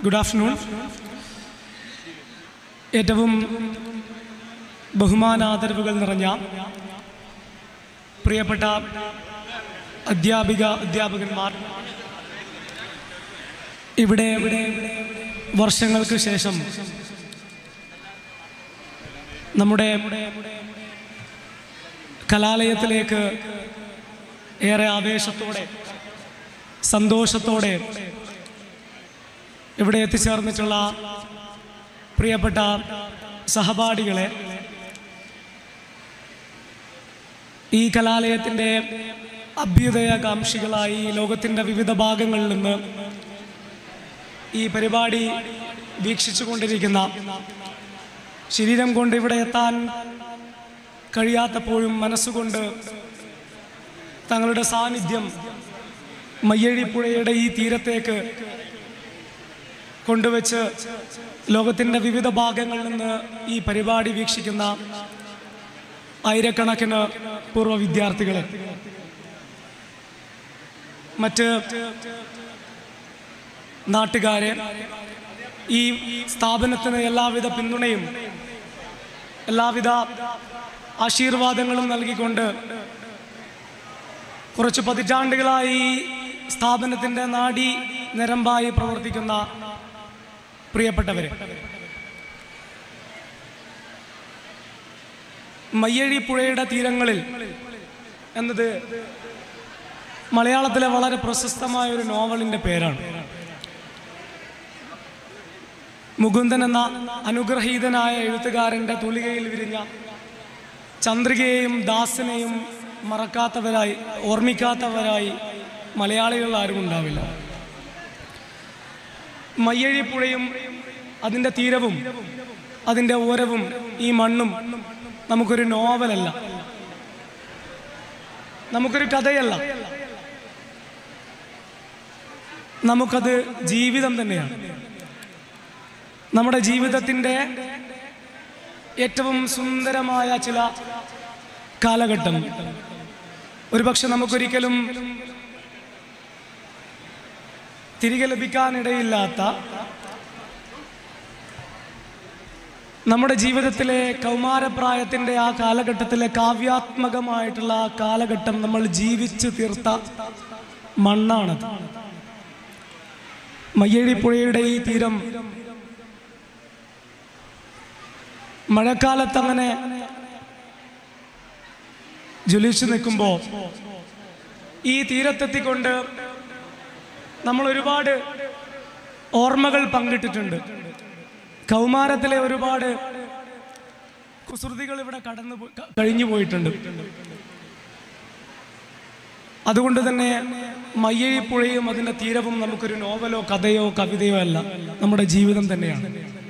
Good afternoon ഏറ്റവും ബഹുമാനാദരവുകൾ നിറഞ്ഞ പ്രിയപ്പെട്ട അധ്യാപിക അധ്യാപകന്മാർ ഇവിടെ വർഷങ്ങൾക്ക് ശേഷം നമ്മുടെ കലാലയത്തിലേക്ക് ഏറെ ആവേശത്തോടെ സന്തോഷത്തോടെ ഇവിടെ എത്തിച്ചേർന്നിട്ടുള്ള പ്രിയപ്പെട്ട സഹപാഠികളെ ഈ കലാലയത്തിൻ്റെ അഭ്യുദയകാംക്ഷികളായി ലോകത്തിൻ്റെ വിവിധ ഭാഗങ്ങളിൽ നിന്ന് ഈ പരിപാടി വീക്ഷിച്ചു കൊണ്ടിരിക്കുന്ന ശരീരം കൊണ്ട് ഇവിടെ എത്താൻ കഴിയാത്തപ്പോഴും മനസ്സുകൊണ്ട് തങ്ങളുടെ സാന്നിധ്യം മയ്യഴിപ്പുഴയുടെ ഈ തീരത്തേക്ക് കൊണ്ടുവച്ച് ലോകത്തിൻ്റെ വിവിധ ഭാഗങ്ങളിൽ നിന്ന് ഈ പരിപാടി വീക്ഷിക്കുന്ന ആയിരക്കണക്കിന് പൂർവ്വ വിദ്യാർത്ഥികളെ മറ്റ് നാട്ടുകാരെ ഈ സ്ഥാപനത്തിന് എല്ലാവിധ പിന്തുണയും എല്ലാവിധ ആശീർവാദങ്ങളും നൽകിക്കൊണ്ട് കുറച്ച് പതിറ്റാണ്ടുകളായി ഈ സ്ഥാപനത്തിൻ്റെ നാഡി നിരമ്പായി പ്രവർത്തിക്കുന്ന പ്രിയപ്പെട്ടവരെ മയ്യഴി പുഴയുടെ തീരങ്ങളിൽ എന്നത് മലയാളത്തിലെ വളരെ പ്രശസ്തമായ ഒരു നോവലിൻ്റെ പേരാണ് മുകുന്ദൻ എന്ന അനുഗ്രഹീതനായ എഴുത്തുകാരൻ്റെ തൂലികയിൽ വിരിഞ്ഞ ചന്ദ്രികയെയും ദാസനെയും മറക്കാത്തവരായി ഓർമ്മിക്കാത്തവരായി മലയാളികൾ ആരും ഉണ്ടാവില്ല മയ്യഴിപ്പുഴയും അതിൻ്റെ തീരവും അതിൻ്റെ ഓരവും ഈ മണ്ണും നമുക്കൊരു നോവലല്ല നമുക്കൊരു കഥയല്ല നമുക്കത് ജീവിതം തന്നെയാണ് നമ്മുടെ ജീവിതത്തിൻ്റെ ഏറ്റവും സുന്ദരമായ ചില കാലഘട്ടം ഒരുപക്ഷെ നമുക്കൊരിക്കലും തിരികെ ലഭിക്കാനിടയില്ലാത്ത നമ്മുടെ ജീവിതത്തിലെ കൗമാരപ്രായത്തിൻ്റെ ആ കാലഘട്ടത്തിലെ കാവ്യാത്മകമായിട്ടുള്ള ആ കാലഘട്ടം നമ്മൾ ജീവിച്ചു തീർത്ത മണ്ണാണത് മയ്യഴിപ്പുഴയുടെ ഈ തീരം മഴക്കാലത്ത് അങ്ങനെ ജ്വലിച്ചു നിൽക്കുമ്പോൾ ഈ തീരത്തെത്തിക്കൊണ്ട് നമ്മൾ ഒരുപാട് ഓർമ്മകൾ പങ്കിട്ടിട്ടുണ്ട് കൗമാരത്തിലെ ഒരുപാട് കുസൃതികൾ ഇവിടെ കടന്നു പോ- ക- കഴിഞ്ഞു പോയിട്ടുണ്ട് അതുകൊണ്ട് തന്നെ മയ്യഴിപ്പുഴയും അതിൻ്റെ തീരവും നമുക്കൊരു നോവലോ കഥയോ കവിതയോ അല്ല നമ്മുടെ ജീവിതം തന്നെയാണ്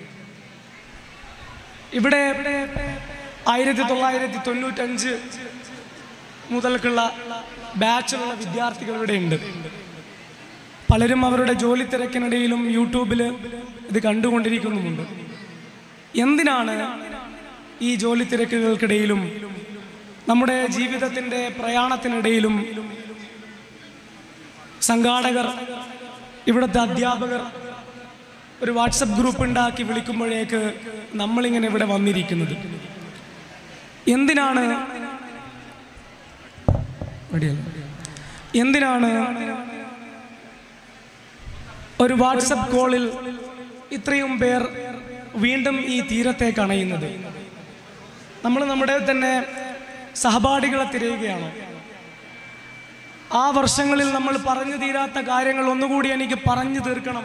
ഇവിടെ ആയിരത്തി തൊള്ളായിരത്തി തൊണ്ണൂറ്റഞ്ച് മുതൽക്കുള്ള ബാച്ചിലുള്ള വിദ്യാർത്ഥികൾ ഇവിടെ ഉണ്ട് പലരും അവരുടെ ജോലി തിരക്കിനിടയിലും യൂട്യൂബിൽ ഇത് കണ്ടുകൊണ്ടിരിക്കുന്നുമുണ്ട് എന്തിനാണ് ഈ ജോലി തിരക്കുകൾക്കിടയിലും നമ്മുടെ ജീവിതത്തിൻ്റെ പ്രയാണത്തിനിടയിലും സംഘാടകർ ഇവിടുത്തെ അധ്യാപകർ ഒരു വാട്സപ്പ് ഗ്രൂപ്പ് ഉണ്ടാക്കി വിളിക്കുമ്പോഴേക്ക് നമ്മളിങ്ങനെ ഇവിടെ വന്നിരിക്കുന്നത് എന്തിനാണ് റെഡിയല്ലേ? എന്തിനാണ് ഒരു വാട്സപ്പ് കോളിൽ ഇത്രയും പേർ വീണ്ടും ഈ തീരത്തേക്ക് അണയുന്നത് നമ്മൾ നമ്മുടെ തന്നെ സഹപാഠികളെ തിരയുകയാണോ ആ വർഷങ്ങളിൽ നമ്മൾ പറഞ്ഞു തീരാത്ത കാര്യങ്ങൾ ഒന്നുകൂടി എനിക്ക് പറഞ്ഞു തീർക്കണം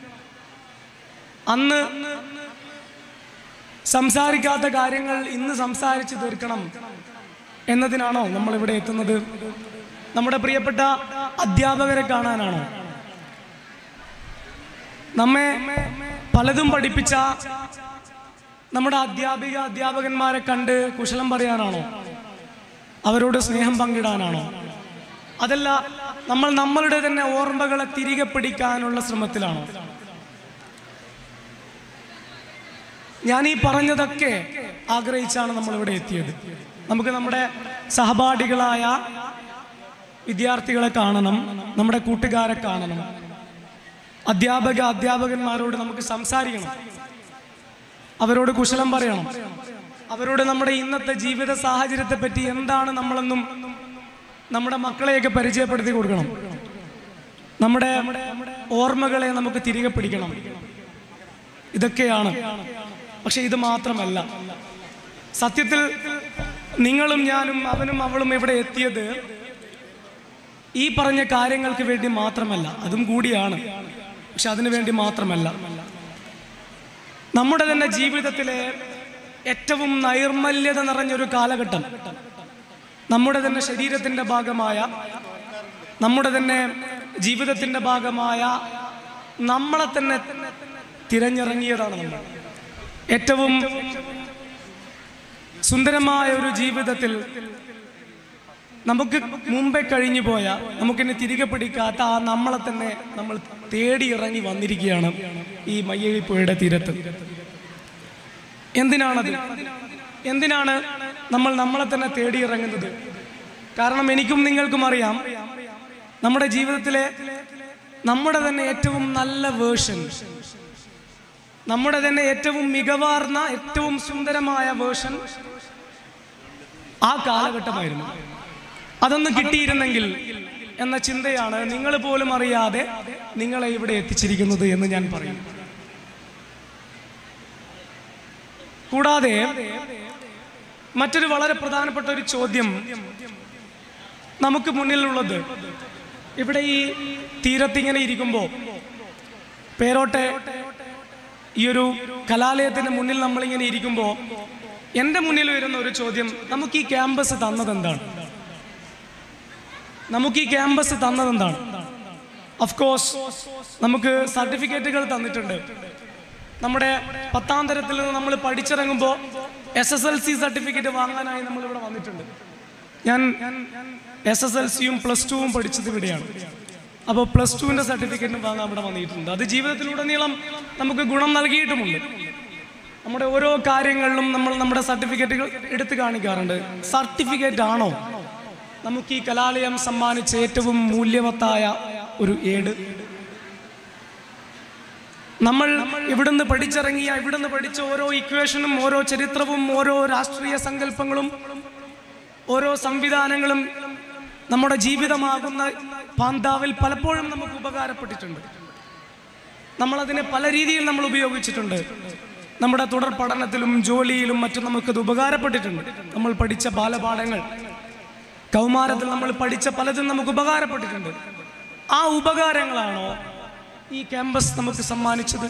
അന്ന് സംസാരിക്കാത്ത കാര്യങ്ങൾ ഇന്ന് സംസാരിച്ച് തീർക്കണം എന്നതിനാണോ നമ്മൾ ഇവിടെ എത്തുന്നത് നമ്മുടെ പ്രിയപ്പെട്ട അധ്യാപകരെ കാണാനാണോ നമ്മെ പലതും പഠിപ്പിച്ച നമ്മുടെ അധ്യാപിക അധ്യാപകന്മാരെ കണ്ട് കുശലം പറയാനാണോ അവരോട് സ്നേഹം പങ്കിടാനാണോ അതല്ല നമ്മൾ നമ്മളുടെ തന്നെ ഓർമ്മകളെ തിരികെ പിടിക്കാനുള്ള ശ്രമത്തിലാണോ ഞാൻ ഈ പറഞ്ഞതൊക്കെ ആഗ്രഹിച്ചാണ് നമ്മൾ ഇവിടെ എത്തിയത് നമുക്ക് നമ്മുടെ സഹപാഠികളായ വിദ്യാർത്ഥികളെ കാണണം നമ്മുടെ കൂട്ടുകാരെ കാണണം അധ്യാപക അധ്യാപകന്മാരോട് നമുക്ക് സംസാരിക്കണം അവരോട് കുശലം പറയണം അവരോട് നമ്മുടെ ഇന്നത്തെ ജീവിത സാഹചര്യത്തെ പറ്റി എന്താണ് നമ്മളെന്നും നമ്മുടെ മക്കളെയൊക്കെ പരിചയപ്പെടുത്തി കൊടുക്കണം നമ്മുടെ ഓർമ്മകളെ നമുക്ക് തിരികെ പിടിക്കണം ഇതൊക്കെയാണ് പക്ഷെ ഇത് മാത്രമല്ല സത്യത്തിൽ നിങ്ങളും ഞാനും അവനും അവളും ഇവിടെ എത്തിയത് ഈ പറഞ്ഞ കാര്യങ്ങൾക്ക് വേണ്ടി മാത്രമല്ല അതും കൂടിയാണ് പക്ഷെ അതിനു വേണ്ടി മാത്രമല്ല നമ്മുടെ തന്നെ ജീവിതത്തിലെ ഏറ്റവും നൈർമല്യത നിറഞ്ഞൊരു കാലഘട്ടം നമ്മുടെ തന്നെ ശരീരത്തിന്റെ ഭാഗമായ നമ്മുടെ തന്നെ ജീവിതത്തിന്റെ ഭാഗമായ നമ്മളെ തന്നെ തിരഞ്ഞിറങ്ങിയതാണ് നമ്മൾ ഏറ്റവും സുന്ദരമായ ഒരു ജീവിതത്തിൽ നമുക്ക് മുമ്പേ കഴിഞ്ഞു പോയ നമുക്കിനി തിരികെ പിടിക്കാത്ത ആ നമ്മളെ തന്നെ നമ്മൾ തേടി ഇറങ്ങി വന്നിരിക്കുകയാണ് ഈ മയ്യഴിപ്പുഴയുടെ തീരത്ത് എന്തിനാണത് എന്തിനാണ് നമ്മൾ നമ്മളെ തന്നെ തേടി ഇറങ്ങുന്നത് കാരണം എനിക്കും നിങ്ങൾക്കും അറിയാം നമ്മുടെ ജീവിതത്തിലെ നമ്മുടെ തന്നെ ഏറ്റവും നല്ല വേർഷൻ നമ്മുടെ തന്നെ ഏറ്റവും മികവാർന്ന ഏറ്റവും സുന്ദരമായ വേർഷൻ ആ കാലഘട്ടമായിരുന്നു അതൊന്ന് കിട്ടിയിരുന്നെങ്കിൽ എന്ന ചിന്തയാണ് നിങ്ങൾ പോലും അറിയാതെ നിങ്ങളെ ഇവിടെ എത്തിച്ചിരിക്കുന്നത് എന്ന് ഞാൻ പറയും കൂടാതെ മറ്റൊരു വളരെ പ്രധാനപ്പെട്ട ഒരു ചോദ്യം നമുക്ക് മുന്നിലുള്ളത് ഇവിടെ ഈ തീരത്തിങ്ങനെ ഇരിക്കുമ്പോൾ പേരോട്ടെ ഈ ഒരു കലാലയത്തിന് മുന്നിൽ നമ്മളിങ്ങനെ ഇരിക്കുമ്പോൾ എൻ്റെ മുന്നിൽ വരുന്ന ഒരു ചോദ്യം നമുക്ക് ഈ ക്യാമ്പസ് തന്നത് എന്താണ് നമുക്ക് ഈ ക്യാമ്പസ് തന്നത് എന്താണ് ഓഫ് കോഴ്സ് നമുക്ക് സർട്ടിഫിക്കറ്റുകൾ തന്നിട്ടുണ്ട് നമ്മുടെ പത്താം തരത്തിൽ നിന്ന് നമ്മൾ പഠിച്ചിറങ്ങുമ്പോൾ S S L C certificate വാങ്ങാനായി നമ്മൾ ഇവിടെ വന്നിട്ടുണ്ട് ഞാൻ എസ് എസ് എൽ സിയും പ്ലസ് ടുവും പഠിച്ചത് ഇവിടെയാണ് അപ്പോൾ പ്ലസ് ടുവിൻ്റെ സർട്ടിഫിക്കറ്റും വാങ്ങാൻ ഇവിടെ വന്നിട്ടുണ്ട് അത് ജീവിതത്തിലുടനീളം നമുക്ക് ഗുണം നൽകിയിട്ടുമുണ്ട് നമ്മുടെ ഓരോ കാര്യങ്ങളിലും നമ്മൾ നമ്മുടെ സർട്ടിഫിക്കറ്റുകൾ എടുത്തു കാണിക്കാറുണ്ട് സർട്ടിഫിക്കറ്റ് ആണോ നമുക്ക് ഈ കലാലയം സമ്മാനിച്ച ഏറ്റവും മൂല്യവത്തായ ഒരു ഏട് നമ്മൾ ഇവിടുന്ന് പഠിച്ചിറങ്ങിയ ഇവിടുന്ന് പഠിച്ച ഓരോ ഇക്വേഷനും ഓരോ ചരിത്രവും ഓരോ രാഷ്ട്രീയ സങ്കല്പങ്ങളും ഓരോ സംവിധാനങ്ങളും നമ്മുടെ ജീവിതമാകുന്ന പാന്താവിൽ പലപ്പോഴും നമുക്ക് ഉപകാരപ്പെട്ടിട്ടുണ്ട് നമ്മളതിനെ പല രീതിയിൽ നമ്മൾ ഉപയോഗിച്ചിട്ടുണ്ട് നമ്മുടെ തുടർ പഠനത്തിലും ജോലിയിലും മറ്റും നമുക്കത് ഉപകാരപ്പെട്ടിട്ടുണ്ട് നമ്മൾ പഠിച്ച ബാലപാഠങ്ങൾ കൗമാരത്തിൽ നമ്മൾ പഠിച്ച പലതും നമുക്ക് ഉപകാരപ്പെട്ടിട്ടുണ്ട് ആ ഉപകാരങ്ങളാണോ ഈ ക്യാമ്പസ് നമുക്ക് സമ്മാനിച്ചത്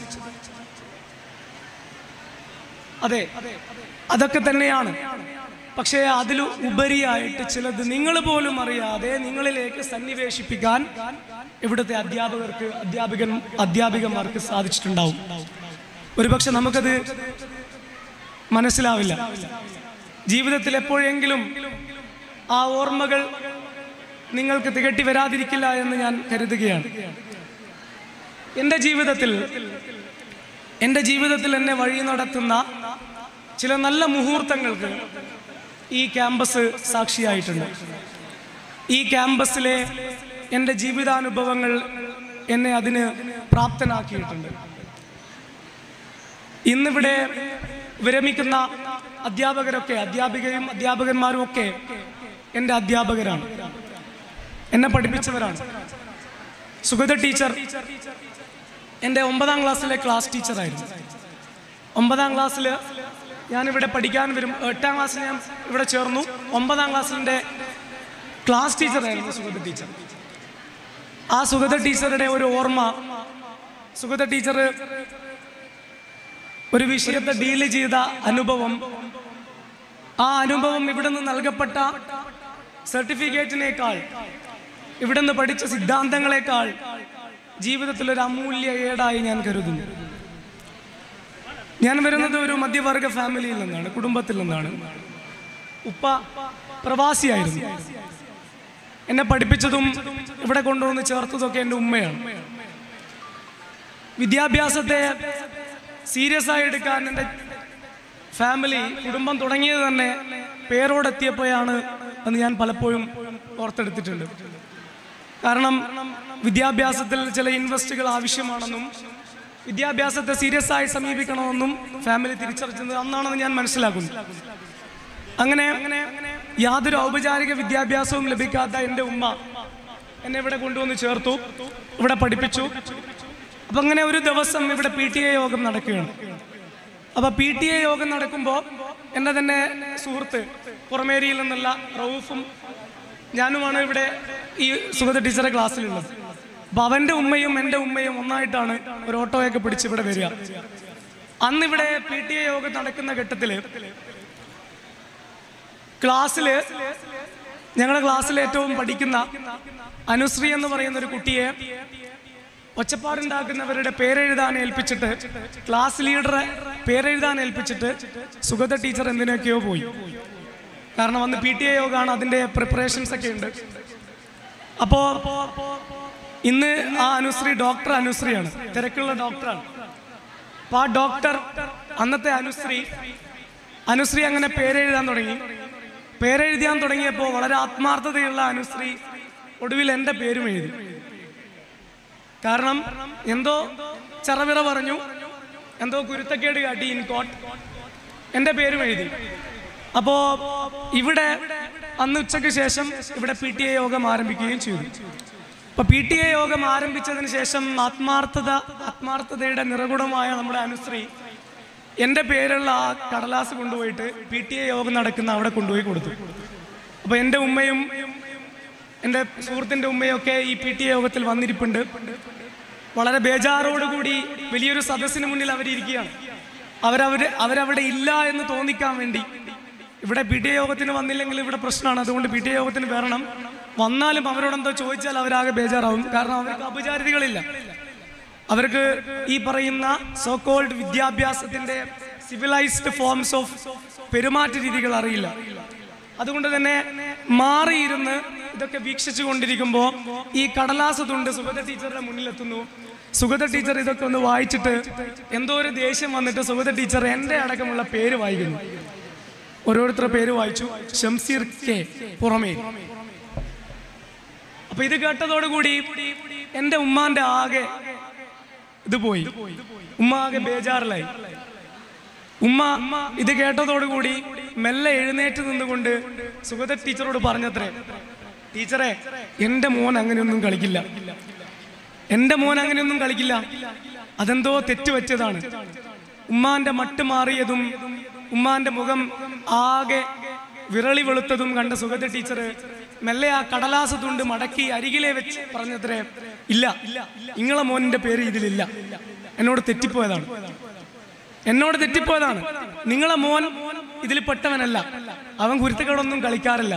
അതെ അതൊക്കെ തന്നെയാണ് പക്ഷേ അതിൽ ഉപരിയായിട്ട് ചിലത് നിങ്ങൾ പോലും അറിയാതെ നിങ്ങളിലേക്ക് സന്നിവേശിപ്പിക്കാൻ ഇവിടുത്തെ അധ്യാപകർക്ക് അധ്യാപികൻ അധ്യാപികമാർക്ക് സാധിച്ചിട്ടുണ്ടാവും ഒരുപക്ഷെ നമുക്കത് മനസ്സിലാവില്ല ജീവിതത്തിൽ എപ്പോഴെങ്കിലും ആ ഓർമ്മകൾ നിങ്ങൾക്ക് തികട്ടി വരാതിരിക്കില്ല എന്ന് ഞാൻ കരുതുകയാണ് എൻ്റെ ജീവിതത്തിൽ എൻ്റെ ജീവിതത്തിൽ എന്നെ വഴി നടത്തുന്ന ചില നല്ല മുഹൂർത്തങ്ങൾക്ക് ഈ ക്യാമ്പസ് സാക്ഷിയായിട്ടുണ്ട് ഈ ക്യാമ്പസിലെ എൻ്റെ ജീവിതാനുഭവങ്ങൾ എന്നെ അതിന് പ്രാപ്തനാക്കിയിട്ടുണ്ട് ഇന്നിവിടെ വിരമിക്കുന്ന അധ്യാപകരൊക്കെ അധ്യാപികയും അധ്യാപകന്മാരും ഒക്കെ എൻ്റെ അധ്യാപകരാണ് എന്നെ പഠിപ്പിച്ചവരാണ് സുഗത ടീച്ചർ എൻ്റെ ഒമ്പതാം ക്ലാസ്സിലെ ക്ലാസ് ടീച്ചറായിരുന്നു ഒമ്പതാം ക്ലാസ്സിൽ ഞാനിവിടെ പഠിക്കാൻ വരും എട്ടാം ക്ലാസ്സിൽ ഞാൻ ഇവിടെ ചേർന്നു ഒമ്പതാം ക്ലാസ്സിൻ്റെ ക്ലാസ് ടീച്ചറായിരുന്നു സുഗത ടീച്ചർ ആ സുഗത ടീച്ചറുടെ ഒരു ഓർമ്മ സുഗത ടീച്ചർ ഒരു വിഷയത്തെ ഡീല് ചെയ്ത അനുഭവം ആ അനുഭവം ഇവിടെ നിന്ന് നൽകപ്പെട്ട സർട്ടിഫിക്കറ്റിനേക്കാൾ ഇവിടെ നിന്ന് പഠിച്ച സിദ്ധാന്തങ്ങളെക്കാൾ ജീവിതത്തിൽ ഒരു അമൂല്യ ഏടായി ഞാൻ കരുതുന്നു ഞാൻ വരുന്നത് ഒരു മധ്യവർഗ ഫാമിലിയിൽ നിന്നാണ് കുടുംബത്തിൽ നിന്നാണ് ഉപ്പ പ്രവാസിയായിരുന്നു എന്നെ പഠിപ്പിച്ചതും ഇവിടെ കൊണ്ടുവന്ന് ചേർത്തതൊക്കെ എൻ്റെ ഉമ്മയാണ് വിദ്യാഭ്യാസത്തെ സീരിയസ് ആയി എടുക്കാൻ എൻ്റെ ഫാമിലി കുടുംബം തുടങ്ങിയത് തന്നെ പേരോടെത്തിയപ്പോഴാണ് എന്ന് ഞാൻ പലപ്പോഴും ഓർത്തെടുത്തിട്ടുണ്ട് കാരണം വിദ്യാഭ്യാസത്തിൽ ചില ഇൻവെസ്റ്റുകൾ ആവശ്യമാണെന്നും വിദ്യാഭ്യാസത്തെ സീരിയസ് ആയി സമീപിക്കണമെന്നും ഫാമിലി തിരിച്ചറിഞ്ഞത് അന്നാണെന്ന് ഞാൻ മനസ്സിലാക്കുന്നു അങ്ങനെ യാതൊരു ഔപചാരിക വിദ്യാഭ്യാസവും ലഭിക്കാത്ത എൻ്റെ ഉമ്മ എന്നെ ഇവിടെ കൊണ്ടുവന്ന് ചേർത്തു ഇവിടെ പഠിപ്പിച്ചു അപ്പൊ അങ്ങനെ ഒരു ദിവസം ഇവിടെ പി ടി എ യോഗം നടക്കുകയാണ് അപ്പൊ പി ടി എ യോഗം നടക്കുമ്പോൾ എൻ്റെ തന്നെ സുഹൃത്ത് പുറമേരിയിൽ നിന്നുള്ള റൌഫും ഞാനുമാണ് ഇവിടെ ഈ സുഗത ടീച്ചറെ ക്ലാസ്സിലുള്ളത് അപ്പൊ അവന്റെ ഉമ്മയും എൻ്റെ ഉമ്മയും ഒന്നായിട്ടാണ് ഒരു ഓട്ടോയൊക്കെ പിടിച്ച് ഇവിടെ വരിക അന്ന് ഇവിടെ പി ടി എ യോഗം നടക്കുന്ന ഘട്ടത്തില് ക്ലാസ്സില് ഞങ്ങളുടെ ക്ലാസ്സിൽ ഏറ്റവും പഠിക്കുന്ന അനുശ്രീ എന്ന് പറയുന്ന ഒരു കുട്ടിയെ ഒച്ചപ്പാടുണ്ടാക്കുന്നവരുടെ പേരെഴുതാൻ ഏൽപ്പിച്ചിട്ട് ക്ലാസ് ലീഡറെ പേരെഴുതാൻ ഏൽപ്പിച്ചിട്ട് സുഗത ടീച്ചർ എന്തിനൊക്കെയോ പോയി കാരണം അന്ന് പി ടി എ യോഗമാണ് അതിന്റെ പ്രിപ്പറേഷൻസ് ഒക്കെ ഉണ്ട് അപ്പോ ഇന്ന് ആ അനുശ്രീ ഡോക്ടർ അനുശ്രീയാണ് തിരക്കുള്ള ഡോക്ടറാണ് അപ്പൊ ആ ഡോക്ടർ അന്നത്തെ അനുശ്രീ അനുശ്രീ അങ്ങനെ പേരെഴുതാൻ തുടങ്ങി പേരെഴുതാൻ തുടങ്ങിയപ്പോൾ വളരെ ആത്മാർത്ഥതയുള്ള അനുശ്രീ ഒടുവിൽ എൻ്റെ പേരും എഴുതി കാരണം എന്തോ ചറവിറ പറഞ്ഞു എന്തോ കുരുത്തക്കേട് കാട്ടി ഇൻ കോട്ട് എൻ്റെ പേരും എഴുതി അപ്പോ ഇവിടെ അന്ന് ഉച്ചയ്ക്ക് ശേഷം ഇവിടെ പി ടി എ യോഗം ആരംഭിക്കുകയും ചെയ്തു അപ്പൊ പി ടി എ യോഗം ആരംഭിച്ചതിന് ശേഷം ആത്മാർത്ഥത ആത്മാർത്ഥതയുടെ നിറകുടമായ നമ്മുടെ അനുശ്രീ എൻ്റെ പേരുള്ള ആ കടലാസ് കൊണ്ടുപോയിട്ട് പി ടി എ യോഗം നടക്കുന്ന അവിടെ കൊണ്ടുപോയി കൊടുത്തു അപ്പൊ എൻ്റെ ഉമ്മയും എൻ്റെ സുഹൃത്തിൻ്റെ ഉമ്മയൊക്കെ ഈ പി ടി എ യോഗത്തിൽ വന്നിരിപ്പുണ്ട് വളരെ ബേജാറോടുകൂടി വലിയൊരു സദസ്സിന് മുന്നിൽ അവരിയ്ക്കുകയാണ് അവരവര് അവരവിടെ ഇല്ല എന്ന് തോന്നിക്കാൻ വേണ്ടി ഇവിടെ പി ടി എ യോഗത്തിന് വന്നില്ലെങ്കിൽ ഇവിടെ പ്രശ്നമാണ് അതുകൊണ്ട് പി ടി എ യോഗത്തിന് വരണം വന്നാലും അവരോടെന്തോ ചോദിച്ചാൽ അവരാകെ ബേജാറാവും കാരണം അവർക്ക് അപചാരിതകളില്ല അവർക്ക് ഈ പറയുന്ന സോ കോൾഡ് വിദ്യാഭ്യാസത്തിന്റെ സിവിലൈസ്ഡ് ഫോംസ് ഓഫ് പെരുമാറ്റ രീതികൾ അറിയില്ല അതുകൊണ്ട് തന്നെ മാറിയിരുന്ന് ഇതൊക്കെ വീക്ഷിച്ചു കൊണ്ടിരിക്കുമ്പോൾ ഈ കടലാസ് തുണ്ട് സുഗത ടീച്ചറുടെ മുന്നിലെത്തുന്നു സുഗത ടീച്ചർ ഇതൊക്കെ ഒന്ന് വായിച്ചിട്ട് എന്തോ ഒരു ദേഷ്യം വന്നിട്ട് സുഗത ടീച്ചർ എൻ്റെ അടക്കമുള്ള പേര് വായിക്കുന്നു ഓരോരുത്തരുടെ പേര് വായിച്ചു ഷംസീർ കെ പുറമേ അപ്പൊ ഇത് കേട്ടതോടുകൂടി എൻ്റെ ഉമ്മാന്റെ ആകെ ഇത് പോയി ഉമ്മ ആകെ ബേജാറിലായി ഉമ്മ ഇത് കേട്ടതോടുകൂടി മെല്ലെ എഴുന്നേറ്റ് നിന്നുകൊണ്ട് സുഗത ടീച്ചറോട് പറഞ്ഞത്രേ ടീച്ചറെ എന്റെ മോൻ അങ്ങനെയൊന്നും കളിക്കില്ല എന്റെ മോൻ അങ്ങനെയൊന്നും കളിക്കില്ല അതെന്തോ തെറ്റുപറ്റിയതാണ് ഉമ്മാന്റെ മട്ട് മാറിയതും ഉമ്മാന്റെ മുഖം ആകെ വിരളി വെളുത്തതും കണ്ട സുഗത ടീച്ചർ മെല്ലെ ആ കടലാസ് തുണ്ട് മടക്കി അരികിലെ വെച്ച് പറഞ്ഞത്രേ ഇല്ല ഇങ്ങളെ മോനിന്റെ പേര് ഇതിലില്ല എന്നോട് തെറ്റിപ്പോയതാണ് എന്നോട് തെറ്റിപ്പോയതാണ് നിങ്ങളെ മോൻ ഇതിൽ പെട്ടവനല്ല അവൻ കുരുത്തക്കേടൊന്നും കളിക്കാറില്ല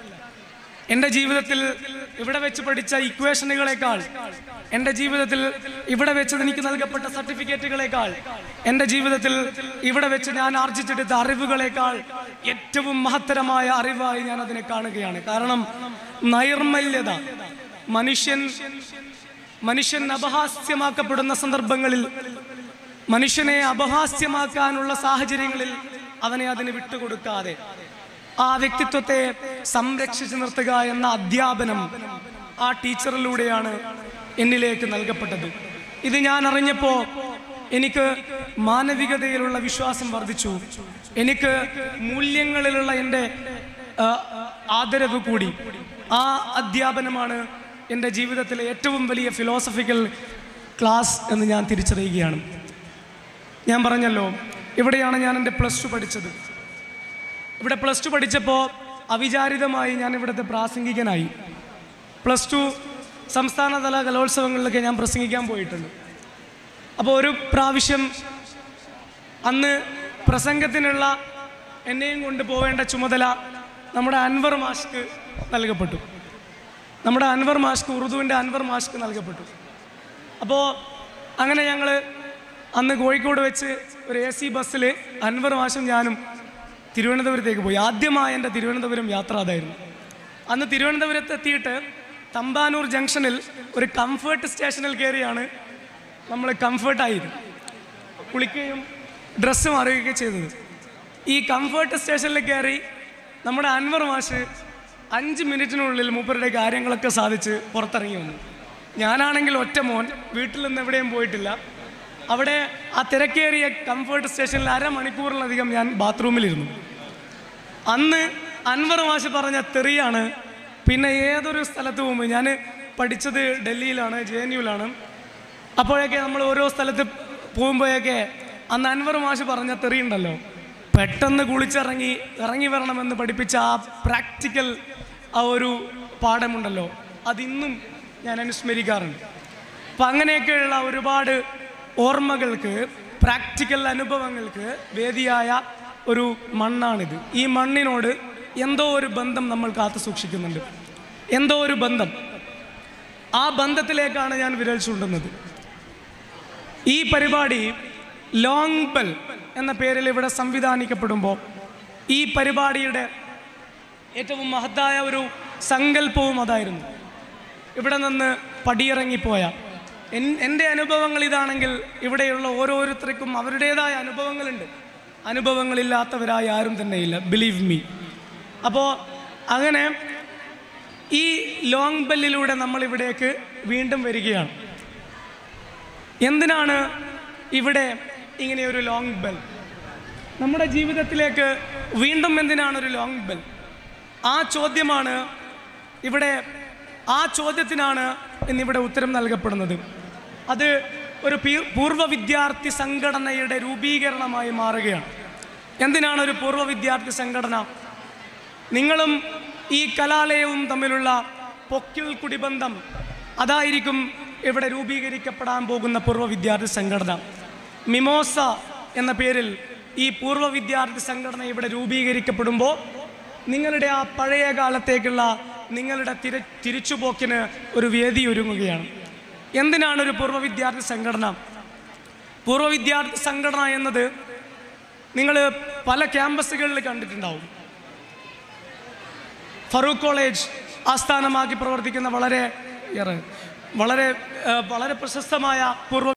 എന്റെ ജീവിതത്തിൽ ഇവിടെ വെച്ച് പഠിച്ച ഇക്വേഷനുകളെക്കാൾ എന്റെ ജീവിതത്തിൽ ഇവിടെ വെച്ച് എനിക്ക് നൽകപ്പെട്ട സർട്ടിഫിക്കറ്റുകളെക്കാൾ എന്റെ ജീവിതത്തിൽ ഇവിടെ വെച്ച് ഞാൻ ആർജിച്ചെടുത്ത അറിവുകളെക്കാൾ ഏറ്റവും മഹത്തരമായ അറിവായി ഞാൻ അതിനെ കാണുകയാണ് കാരണം നൈർമല്യത മനുഷ്യൻ മനുഷ്യൻ അപഹാസ്യമാക്കപ്പെടുന്ന സന്ദർഭങ്ങളിൽ മനുഷ്യനെ അപഹാസ്യമാക്കാനുള്ള സാഹചര്യങ്ങളിൽ അവനെ അതിന് വിട്ടുകൊടുക്കാതെ ആ വ്യക്തിത്വത്തെ സംരക്ഷിച്ചു നിർത്തുക എന്ന അധ്യാപനം ആ ടീച്ചറിലൂടെയാണ് എന്നിലേക്ക് നൽകപ്പെട്ടത് ഇത് ഞാൻ അറിഞ്ഞപ്പോ എനിക്ക് മാനവികതയിലുള്ള വിശ്വാസം വർദ്ധിച്ചു എനിക്ക് മൂല്യങ്ങളിലുള്ള എൻ്റെ ആ, ആദരവ് കൂടി ആ അധ്യാപനമാണ് എൻ്റെ ജീവിതത്തിലെ ഏറ്റവും വലിയ ഫിലോസഫിക്കൽ ക്ലാസ് എന്ന് ഞാൻ തിരിച്ചറിയുകയാണ് ഞാൻ പറഞ്ഞല്ലോ ഇവിടെയാണ് ഞാൻ എൻ്റെ പ്ലസ് ടു പഠിച്ചത് ഇവിടെ പ്ലസ് ടു പഠിച്ചപ്പോൾ അവിചാരിതമായി ഞാൻ ഇവിടുത്തെ പ്രാസംഗികനായി പ്ലസ് ടു സംസ്ഥാനതല കലോത്സവങ്ങളിലൊക്കെ ഞാൻ പ്രസംഗിക്കാൻ പോയിട്ടുണ്ട് അപ്പോൾ ഒരു പ്രാവശ്യം അന്ന് പ്രസംഗത്തിനുള്ള എന്നെയും കൊണ്ട് പോവേണ്ട ചുമതല നമ്മുടെ അൻവർ മാഷ്ക്ക് നൽകപ്പെട്ടു നമ്മുടെ അൻവർ മാഷ്ക്ക് ഉറുദുവിൻ്റെ അൻവർ മാഷ്ക്ക് നൽകപ്പെട്ടു അപ്പോൾ അങ്ങനെ ഞങ്ങൾ അന്ന് കോഴിക്കോട് വെച്ച് ഒരു എ സി ബസ്സിൽ അൻവർ മാഷും ഞാനും തിരുവനന്തപുരത്തേക്ക് പോയി ആദ്യമായ എൻ്റെ തിരുവനന്തപുരം യാത്ര അതായിരുന്നു അന്ന് തിരുവനന്തപുരത്ത് എത്തിയിട്ട് തമ്പാനൂർ ജംഗ്ഷനിൽ ഒരു കംഫേർട്ട് സ്റ്റേഷനിൽ കയറിയാണ് നമ്മൾ കംഫേർട്ടായത് കുളിക്കുകയും ഡ്രസ്സ് മാറുകയൊക്കെ ചെയ്തത് ഈ കംഫേർട്ട് സ്റ്റേഷനിൽ കയറി നമ്മുടെ അൻവർ മാഷ് അഞ്ച് മിനിറ്റിനുള്ളിൽ മൂപ്പരുടെ കാര്യങ്ങളൊക്കെ സാധിച്ച് പുറത്തിറങ്ങി വന്നു ഞാനാണെങ്കിൽ ഒറ്റ മോൻ വീട്ടിൽ നിന്ന് എവിടെയും പോയിട്ടില്ല അവിടെ ആ തിരക്കേറിയ കംഫർട്ട് സ്റ്റേഷനിൽ അരമണിക്കൂറിലധികം ഞാൻ ബാത്റൂമിലിരുന്നു അന്ന് അൻവർ മാഷ് പറഞ്ഞ തെറിയാണ് പിന്നെ ഏതൊരു സ്ഥലത്ത് പോകുമ്പോൾ ഞാൻ പഠിച്ചത് ഡൽഹിയിലാണ് ജെ എൻ യുവിലാണ് അപ്പോഴൊക്കെ നമ്മൾ ഓരോ സ്ഥലത്ത് പോകുമ്പോഴൊക്കെ അന്ന് അൻവർ മാഷ് പറഞ്ഞ തെറി ഉണ്ടല്ലോ പെട്ടെന്ന് കുളിച്ചിറങ്ങി ഇറങ്ങി വരണമെന്ന് പഠിപ്പിച്ച ആ പ്രാക്ടിക്കൽ ആ ഒരു പാഠമുണ്ടല്ലോ അതിന്നും ഞാൻ അനുസ്മരിക്കാറുണ്ട് അപ്പം അങ്ങനെയൊക്കെയുള്ള ഒരുപാട് ഓർമ്മകൾക്ക് പ്രാക്ടിക്കൽ അനുഭവങ്ങൾക്ക് വേദിയായ ഒരു മണ്ണാണിത് ഈ മണ്ണിനോട് എന്തോ ഒരു ബന്ധം നമ്മൾ കാത്തു സൂക്ഷിക്കുന്നുണ്ട് എന്തോ ഒരു ബന്ധം ആ ബന്ധത്തിലേക്കാണ് ഞാൻ വിരൽ ചൂണ്ടുന്നത് ഈ പരിപാടി ലോങ് ബെൽ എന്ന പേരിൽ ഇവിടെ സംവിധാനിക്കപ്പെടുമ്പോൾ ഈ പരിപാടിയുടെ ഏറ്റവും മഹത്തായ ഒരു സങ്കല്പവും അതായിരുന്നു ഇവിടെ നിന്ന് പടിയിറങ്ങിപ്പോയ എൻ- എൻ്റെ അനുഭവങ്ങൾ ഇതാണെങ്കിൽ ഇവിടെയുള്ള ഓരോരുത്തർക്കും അവരുടേതായ അനുഭവങ്ങളുണ്ട് അനുഭവങ്ങളില്ലാത്തവരായി ആരും തന്നെയില്ല ബിലീവ് മീ അപ്പോൾ അങ്ങനെ ഈ ലോങ് ബെല്ലിലൂടെ നമ്മൾ ഇവിടേക്ക് വീണ്ടും വരികയാണ് എന്തിനാണ് ഇവിടെ ഇങ്ങനെ ഒരു ലോങ് ബെൽ നമ്മുടെ ജീവിതത്തിലേക്ക് വീണ്ടും എന്തിനാണ് ഒരു ലോങ് ബെൽ ആ ചോദ്യമാണ് ഇവിടെ ആ ചോദ്യത്തിനാണ് ഇന്നിവിടെ ഉത്തരം നൽകപ്പെടുന്നത് അത് ഒരു പീ- പൂർവ്വ വിദ്യാർത്ഥി സംഘടനയുടെ രൂപീകരണമായി മാറുകയാണ് എന്തിനാണ് ഒരു പൂർവ്വ വിദ്യാർത്ഥി സംഘടന നിങ്ങളും ഈ കലാലയവും തമ്മിലുള്ള പൊക്കിൾ കുടിബന്ധം അതായിരിക്കും ഇവിടെ രൂപീകരിക്കപ്പെടാൻ പോകുന്ന പൂർവ്വ വിദ്യാർത്ഥി സംഘടന മിമോസ എന്ന പേരിൽ ഈ പൂർവ്വ വിദ്യാർത്ഥി സംഘടന ഇവിടെ രൂപീകരിക്കപ്പെടുമ്പോൾ നിങ്ങളുടെ ആ പഴയ കാലത്തേക്കുള്ള നിങ്ങളുടെ തിര തിരിച്ചുപോക്കിന് ഒരു വേദി ഒരുങ്ങുകയാണ് എന്തിനാണ് ഒരു പൂർവ്വ വിദ്യാർത്ഥി സംഘടന പൂർവ്വ വിദ്യാർത്ഥി സംഘടന എന്നത് നിങ്ങൾ പല ക്യാമ്പസുകളിൽ കണ്ടിട്ടുണ്ടാവും ഫറൂഖ് കോളേജ് ആസ്ഥാനമാക്കി പ്രവർത്തിക്കുന്ന വളരെ ഏറെ വളരെ ആ, വളരെ പ്രശസ്തമായ പൂർവ്വ